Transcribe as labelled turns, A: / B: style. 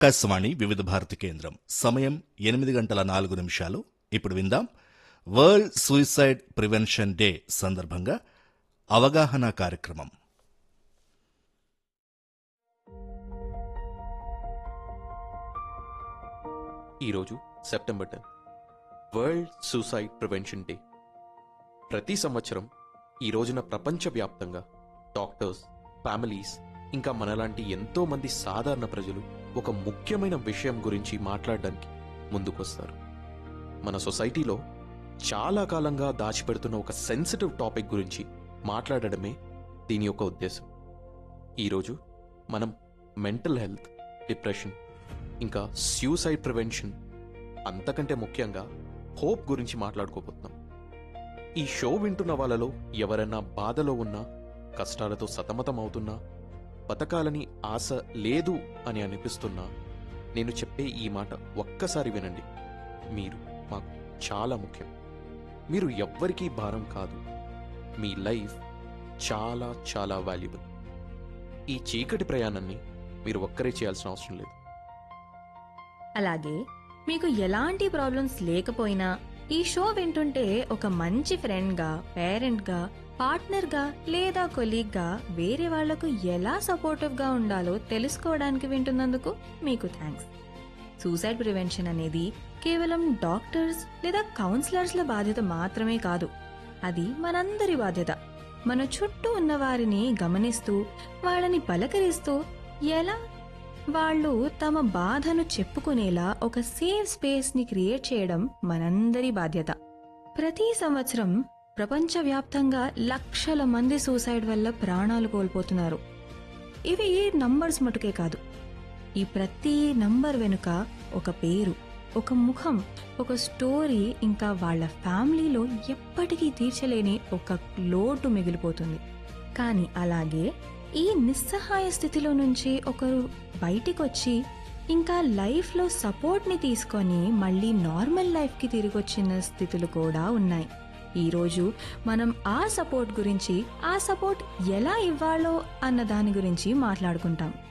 A: ఆకాశవాణి వివిధ భారతి కేంద్రం సమయం ఎనిమిది గంటల నాలుగు నిమిషాలు ఇప్పుడు విందాం వరల్డ్ సూసైడ్ ప్రివెన్షన్ డే సందర్భంగా అవగాహన కార్యక్రమం
B: ఈరోజు September ten world suicide prevention day ప్రతి సంవత్సరం ఈ రోజున ప్రపంచవ్యాప్తంగా డాక్టర్స్ ఫ్యామిలీస్ ఇంకా మనలాంటి ఎంతో మంది సాధారణ ప్రజలు ఒక ముఖ్యమైన విషయం గురించి మాట్లాడడానికి ముందుకొస్తారు మన సొసైటీలో చాలా కాలంగా దాచిపెడుతున్న ఒక సెన్సిటివ్ టాపిక్ గురించి మాట్లాడడమే దీని యొక్క ఉద్దేశం ఈరోజు మనం మెంటల్ హెల్త్ డిప్రెషన్ ఇంకా సూసైడ్ ప్రివెన్షన్ అంతకంటే ముఖ్యంగా హోప్ గురించి మాట్లాడుకోబోతున్నాం ఈ షో వింటున్న వాళ్ళలో ఎవరైనా బాధలో ఉన్నా కష్టాలతో సతమతం అవుతున్నా బతకాలని ఆశ లేదు అని అనిపిస్తున్నా నేను చెప్పే ఈ మాట ఒక్కసారి వినండి మీరు మాకు చాలా ముఖ్యం మీరు ఎవ్వరికీ భారం కాదు మీ లైఫ్ చాలా చాలా వాల్యుబుల్ ఈ చీకటి ప్రయాణాన్ని మీరు ఒక్కరే చేయాల్సిన అవసరం లేదు
C: అలాగే మీకు ఎలాంటి ప్రాబ్లమ్స్ లేకపోయినా ఈ షో వింటుంటే ఒక మంచి ఫ్రెండ్గా పేరెంట్గా పార్ట్నర్గా లేదా కొలీగ్గా వేరే వాళ్లకు ఎలా సపోర్టివ్గా ఉండాలో తెలుసుకోవడానికి వింటున్నందుకు మీకు థ్యాంక్స్ సూసైడ్ ప్రివెన్షన్ అనేది కేవలం డాక్టర్స్ లేదా కౌన్సిలర్స్ల బాధ్యత మాత్రమే కాదు అది మనందరి బాధ్యత మన చుట్టూ ఉన్న వారిని గమనిస్తూ వాళ్ళని పలకరిస్తూ ఎలా వాళ్ళు తమ బాధను చెప్పుకునేలా ఒక సేఫ్ స్పేస్ ని క్రియేట్ చేయడం మనందరి బాధ్యత ప్రతి సంవత్సరం ప్రపంచవ్యాప్తంగా లక్షల మంది సూసైడ్ వల్ల ప్రాణాలు కోల్పోతున్నారు ఇవి నంబర్స్ మటుకే కాదు ఈ ప్రతి నంబర్ వెనుక ఒక పేరు ఒక ముఖం ఒక స్టోరీ ఇంకా వాళ్ళ ఫ్యామిలీలో ఎప్పటికీ తీర్చలేని ఒక లోటు మిగిలిపోతుంది కానీ అలాగే ఈ నిస్సహాయ స్థితిలో నుంచి ఒకరు బయటికొచ్చి ఇంకా లైఫ్లో సపోర్ట్ని తీసుకొని మళ్ళీ నార్మల్ లైఫ్కి తిరిగొచ్చిన స్థితులు కూడా ఉన్నాయి ఈరోజు మనం ఆ సపోర్ట్ గురించి ఆ సపోర్ట్ ఎలా ఇవ్వాలో అన్న దాని గురించి మాట్లాడుకుంటాం